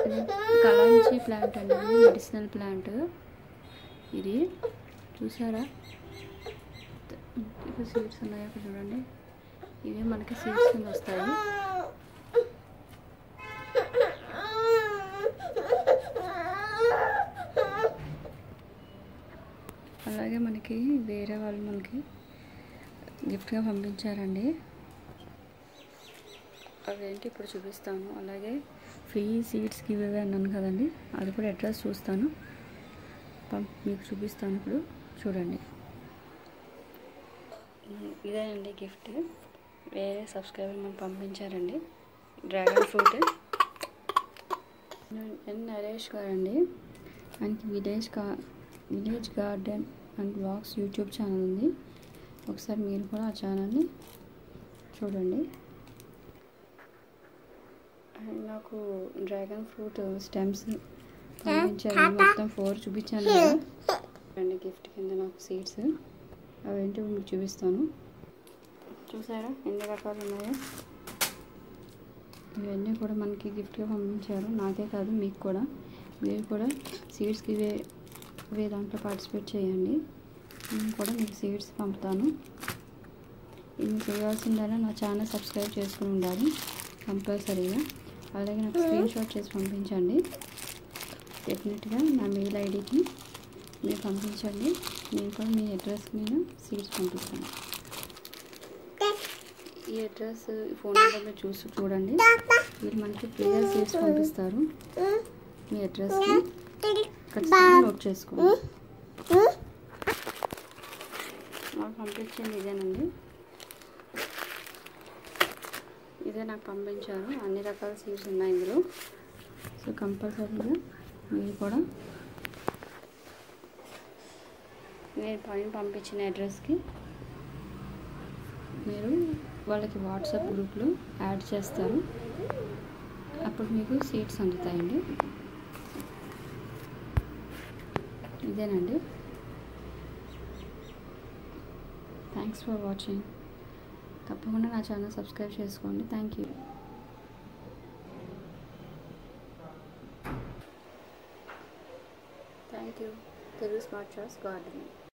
ఇది కలాంచి ప్లాంట్ అండి ఇది మెడిసినల్ ప్లాంట్ ఇది చూసారా ఇక్కడ సీడ్స్ ఉన్నాయి అక్కడ చూడండి ఇవే మనకి సీడ్స్ కింద వస్తాయి అలాగే మనకి వేరే వాళ్ళు మనకి గిఫ్ట్గా పంపించారండి అవేంటి ఇప్పుడు చూపిస్తాను అలాగే ఫ్రీ సీడ్స్ గివ్ అవే అన్నాను కదండి అది కూడా అడ్రస్ చూస్తాను పం- మీకు చూపిస్తాను ఇప్పుడు చూడండి ఇదేనండి గిఫ్ట్ వేరే సబ్స్క్రైబర్ మనకు పంపించారండి డ్రాగన్ ఫ్రూట్ ఎన్ నరేష్ గారండి ఆయనకి విలేజ్ గా village garden and blogs YouTube channel ఉంది ఒకసారి మీరు కూడా ఆ ఛానల్ని చూడండి అండ్ నాకు డ్రాగన్ ఫ్రూట్ స్టెమ్స్ పంపించారు మొత్తం ఫోర్ చూపించాను కదా రెండు గిఫ్ట్ కింద నాకు సీడ్స్ అవేంటో మీకు చూపిస్తాను చూసారా ఎన్ని రకాలు ఉన్నాయో ఇవన్నీ కూడా మనకి గిఫ్ట్గా పంపించారు నాకే కాదు మీకు కూడా మీరు కూడా సీడ్స్కి ఇవే ఇవే దాంట్లో పార్టిసిపేట్ చేయండి నేను కూడా మీకు సీడ్స్ పంపుతాను ఇది చేయాల్సిందల్లా నా ఛానల్ సబ్స్క్రైబ్ చేసుకుని ఉండాలి కంపల్సరీగా అలాగే నాకు స్క్రీన్ షాట్ చేసి పంపించండి డెఫినెట్గా నా మెయిల్ ఐడికి మీరు పంపించండి నేను కూడా మీ అడ్రస్కి నేను సీడ్స్ పంపిస్తాను ఈ అడ్రస్ ఈ ఫోన్ నెంబర్ మీరు చూసి చూడండి మీరు మనకి ఫ్రీగా సీట్స్ పంపిస్తారు మీ అడ్రస్కి ఖచ్చితంగా నోట్ చేసుకోండి నాకు పంపించింది ఇదేనండి ఇదే నాకు పంపించారు అన్ని రకాల సీట్స్ ఉన్నాయి ఇందులో సో కంపల్సరీగా మీరు కూడా నేను పైన పంపించిన అడ్రస్కి మీరు వాళ్ళకి వాట్సాప్ గ్రూప్లో యాడ్ చేస్తారు అప్పుడు మీకు సీట్స్ అందుతాయండి ఇదేనండి థ్యాంక్స్ ఫర్ వాచింగ్ తప్పకుండా నా ఛానల్ సబ్స్క్రైబ్ చేసుకోండి thank you thank you Telugu smart charts gardening